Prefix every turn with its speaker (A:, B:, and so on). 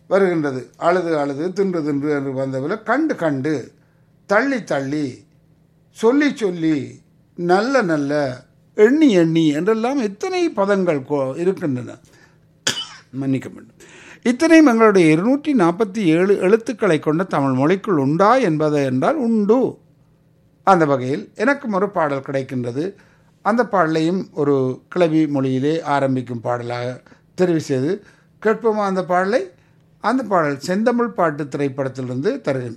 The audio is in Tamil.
A: வருகின்றது அழுது அழுது தின்று தின்று என்று வந்தவில் கண்டு கண்டு தள்ளி தள்ளி சொல்லி சொல்லி நல்ல நல்ல எண்ணி எண்ணி என்றெல்லாம் எத்தனை பதங்கள் கோ- இருக்கின்றன மன்னிக்க வேண்டும் இத்தனையும் எங்களுடைய இருநூற்றி நாற்பத்தி ஏழு எழுத்துக்களை கொண்ட தமிழ் மொழிக்குள் உண்டா என்பதை என்றால் உண்டு அந்த வகையில் எனக்கும் ஒரு பாடல் கிடைக்கின்றது அந்த பாடலையும் ஒரு கிளவி மொழியிலே ஆரம்பிக்கும் பாடலாக தெரிவு செய்து கேட்போமா அந்த பாடலை அந்த பாடல் செந்தமிழ் பாட்டு திரைப்படத்திலிருந்து தருகின்றேன்